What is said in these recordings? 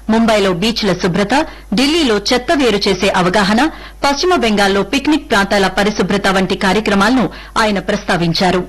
ముంబైలో బీచ్ల శుభ్రత ఢిల్లీలో చెత్త వేరు చేసే అవగాహన పశ్చిమ బెంగాల్లో పిక్నిక్ ప్రాంతాల పరిశుభ్రత వంటి కార్యక్రమాలను ఆయన ప్రస్తావించారు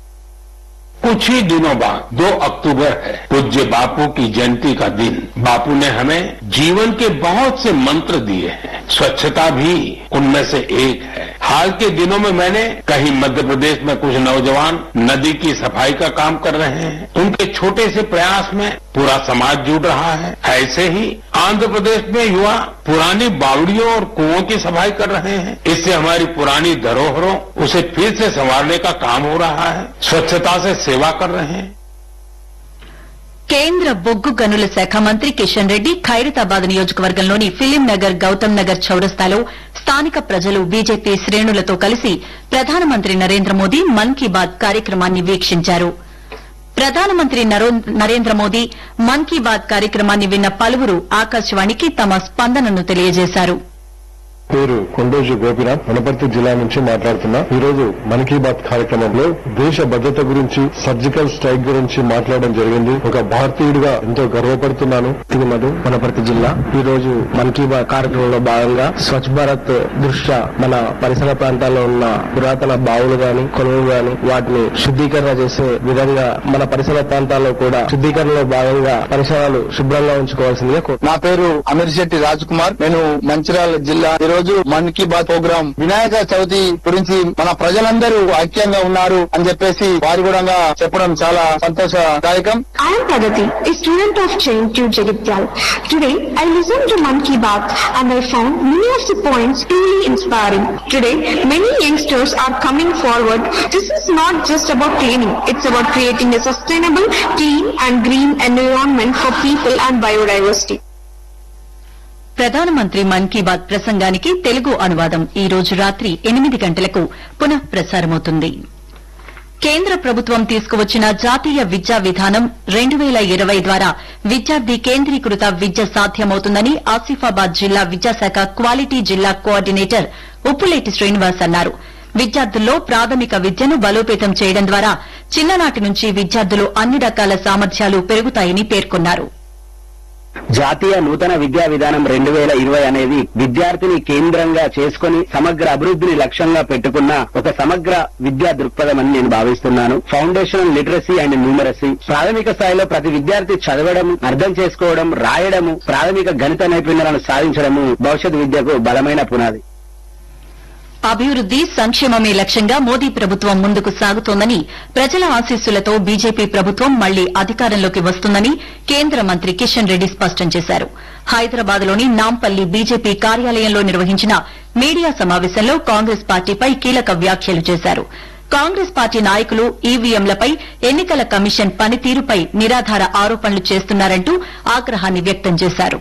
कुछ ही दिनों बाद दो अक्टूबर है पूज्य बापू की जयंती का दिन बापू ने हमें जीवन के बहुत से मंत्र दिए हैं स्वच्छता भी उनमें से एक है हाल के दिनों में मैंने कहीं मध्य प्रदेश में कुछ नौजवान नदी की सफाई का काम कर रहे हैं उनके छोटे से प्रयास में पूरा समाज जुड़ रहा है ऐसे ही आंध्र प्रदेश में युवा पुरानी बावड़ियों और कुओं की सफाई कर रहे हैं इससे हमारी पुरानी धरोहरों उसे फिर से संवारने का काम हो रहा है स्वच्छता से सेवा कर रहे हैं కేంద్ర బొగ్గు గనుల శాఖ మంత్రి కిషన్ రెడ్డి ఖైరతాబాద్ నియోజకవర్గంలోని ఫిలిం నగర్ గౌతమ్ నగర్ చౌరస్తాలో స్థానిక ప్రజలు బీజేపీ శ్రేణులతో కలిసి ప్రధానమంత్రి నరేంద్ర మోదీ మన్ కీ బాత్ కార్యక్రమాన్ని వీక్షించారు ప్రధానమంత్రి నరో- నరేంద్ర మోదీ మన్ కీ బాత్ కార్యక్రమాన్ని విన్న పలువురు ఆకాశవాణికి తమ స్పందనను తెలియజేశారు పేరు కొండోజు గోపినాథ్ వనపర్తి జిల్లా నుంచి మాట్లాడుతున్నా ఈ రోజు మన్ కీ బాత్ కార్యక్రమంలో దేశ భద్రత గురించి సర్జికల్ స్ట్రైక్ గురించి మాట్లాడడం జరిగింది ఒక భారతీయుడిగా ఎంతో గర్వపడుతున్నాను ఇది మధు వనపర్తి జిల్లా ఈ రోజు మన్ కీ బాత్ కార్యక్రమంలో భాగంగా స్వచ్ఛ భారత్ దృష్ట్యా మన పరిసర ప్రాంతాల్లో ఉన్న పురాతన బావులు గాని కొలువులు గాని వాటిని శుద్ధీకరణ చేసే విధంగా మన పరిసర ప్రాంతాల్లో కూడా శుద్ధీకరణలో భాగంగా పరిసరాలు శుభ్రంగా ఉంచుకోవాల్సిందిగా కోరు నా పేరు అమీర్ శెట్టి రాజ్ కుమార్ నేను మంచిర్యాల జిల్లా ఈ రోజు మన్ కీ బాత్ ప్రోగ్రాం వినాయక చవితి గురించి మన ప్రజలందరూ ఐక్యంగా ఉన్నారు అని చెప్పేసి వారి కూడా చెప్పడం చాలా సంతోషదాయకం I am Pragati, a student of Chain to Jagitial. Today, I listened to Man Ki Baat and I found many of the points truly inspiring. Today, many youngsters are coming forward. This is not just about cleaning, it's about creating a sustainable, clean and green environment for people and biodiversity. ప్రధానమంత్రి మన్ Ki bath ప్రసంగానికి తెలుగు అనువాదం ఈ రోజు రాత్రి ఎనిమిది గంటలకు పునః ప్రసారమవుతుంది కేంద్ర ప్రభుత్వం తీసుకువచ్చిన జాతీయ విద్యా విధానం రెండు వేల ఇరవై ద్వారా విద్యార్థి కేంద్రీకృత విద్య సాధ్యమవుతుందని ఆసిఫాబాద్ జిల్లా విద్యాశాఖ క్వాలిటీ జిల్లా కోఆర్డినేటర్ ఉప్పులేటి శ్రీనివాస్ అన్నారు విద్యార్థుల్లో ప్రాథమిక విద్యను బలోపేతం చేయడం ద్వారా చిన్ననాటి నుంచి విద్యార్థులు అన్ని రకాల సామర్థ్యాలు పెరుగుతాయని పేర్కొన్నారు జాతీయ నూతన విద్యా విధానం రెండు వేల ఇరవై అనేది విద్యార్థిని కేంద్రంగా చేసుకుని సమగ్ర అభివృద్ధిని లక్ష్యంగా పెట్టుకున్న ఒక సమగ్ర విద్యా దృక్పథం అని నేను భావిస్తున్నాను ఫౌండేషనల్ లిటరసీ అండ్ న్యూమరసీ ప్రాథమిక స్థాయిలో ప్రతి విద్యార్థి చదవడం అర్థం చేసుకోవడం రాయడము ప్రాథమిక గణిత నైపుణ్యాలను సాధించడము భవిష్యత్ విద్యకు బలమైన పునాది అభివృద్ది సంక్షేమమే లక్ష్యంగా మోదీ ప్రభుత్వం ముందుకు సాగుతోందని ప్రజల ఆశీస్సులతో బీజేపీ ప్రభుత్వం మళ్లీ అధికారంలోకి వస్తుందని కేంద్ర మంత్రి కిషన్ రెడ్డి స్పష్టం చేశారు హైదరాబాద్లోని నాంపల్లి బీజేపీ కార్యాలయంలో నిర్వహించిన మీడియా సమావేశంలో కాంగ్రెస్ పార్టీపై కీలక వ్యాఖ్యలు చేశారు కాంగ్రెస్ పార్టీ నాయకులు ఈవీఎంలపై ఎన్నికల కమిషన్ పనితీరుపై నిరాధార ఆరోపణలు చేస్తున్నారంటూ ఆగ్రహాన్ని వ్యక్తం చేశారు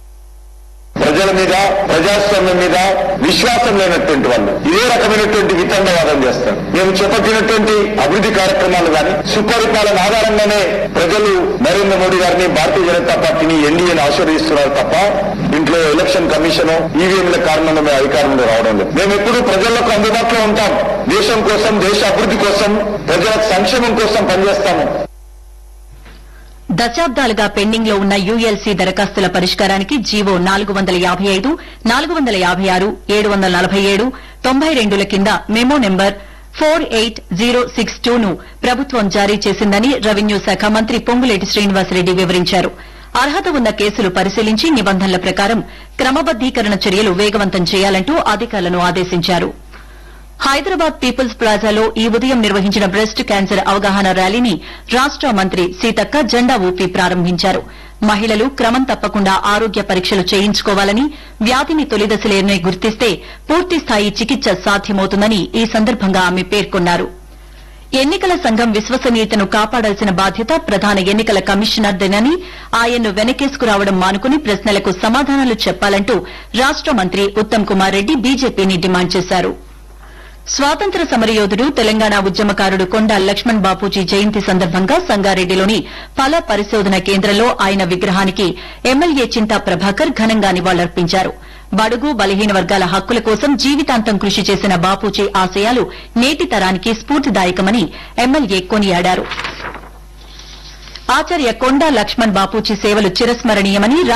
ప్రజల మీద ప్రజాస్వామ్యం మీద విశ్వాసం లేనటువంటి వాళ్ళు ఇదే రకమైనటువంటి వితండవాదం చేస్తారు మేము చేపట్టినటువంటి అభివృద్ధి కార్యక్రమాలు కానీ సుపరిపాలన ఆధారంగానే ప్రజలు నరేంద్ర మోడీ గారిని భారతీయ జనతా పార్టీని ఎన్డీఏని ఆశీర్వదిస్తున్నారు తప్ప ఇంట్లో ఎలక్షన్ కమిషన్ ఈవీఎంల కారణంగా మేము అధికారంలో రావడం లేదు మేము ఎప్పుడు ప్రజలకు అందుబాటులో ఉంటాం దేశం కోసం దేశ అభివృద్ధి కోసం ప్రజల సంక్షేమం కోసం పనిచేస్తాము దశాబ్దాలుగా పెండింగ్ లో ఉన్న యూఎల్సీ దరఖాస్తుల పరిష్కారానికి జీవో నాలుగు వందల యాభై ఐదు నాలుగు వందల యాభై ఆరు ఏడు వందల నలభై ఏడు తొంభై రెండుల కింద memo number four eight zero six two ను ప్రభుత్వం జారీ చేసిందని రెవెన్యూ శాఖ మంత్రి పొంగులేటి శ్రీనివాసరెడ్డి వివరించారు అర్హత ఉన్న కేసులు పరిశీలించి నిబంధనల ప్రకారం క్రమబద్దీకరణ చర్యలు వేగవంతం చేయాలంటూ అధికారులను ఆదేశించారు హైదరాబాద్ పీపుల్స్ ప్లాజాలో ఈ ఉదయం నిర్వహించిన బ్రెస్ట్ క్యాన్సర్ అవగాహన ర్యాలీని రాష్ట మంత్రి సీతక్క జెండా ఊపి ప్రారంభించారు మహిళలు క్రమం తప్పకుండా ఆరోగ్య పరీక్షలు చేయించుకోవాలని వ్యాధిని తొలిదశలోనే గుర్తిస్తే పూర్తిస్థాయి చికిత్స సాధ్యమవుతుందని ఈ సందర్భంగా ఆమె పేర్కొన్నారు ఎన్నికల సంఘం విశ్వసనీయతను కాపాడాల్సిన బాధ్యత ప్రధాన ఎన్నికల కమిషనర్దేనని ఆయన్ను వెనకేసుకురావడం మానుకుని ప్రశ్నలకు సమాధానాలు చెప్పాలంటూ రాష్ట మంత్రి ఉత్తమ్ కుమార్ రెడ్డి బీజేపీని డిమాండ్ చేశారు స్వాతంత్ర సమరయోధుడు తెలంగాణ ఉద్యమకారుడు కొండా లక్ష్మణ్ బాపూజీ జయంతి సందర్భంగా సంగారెడ్డిలోని ఫల పరిశోధన కేంద్రంలో ఆయన విగ్రహానికి ఎమ్మెల్యే చింతా ప్రభాకర్ ఘనంగా నివాళులర్పించారు బడుగు బలహీన వర్గాల హక్కుల కోసం జీవితాంతం కృషి చేసిన బాపూజీ ఆశయాలు నేటి తరానికి స్ఫూర్తిదాయకమని ఎమ్మెల్యే కొనియాడారు ఆచార్య కొండా లక్ష్మణ్ బాపూజీ సేవలు చిరస్మరణీయమని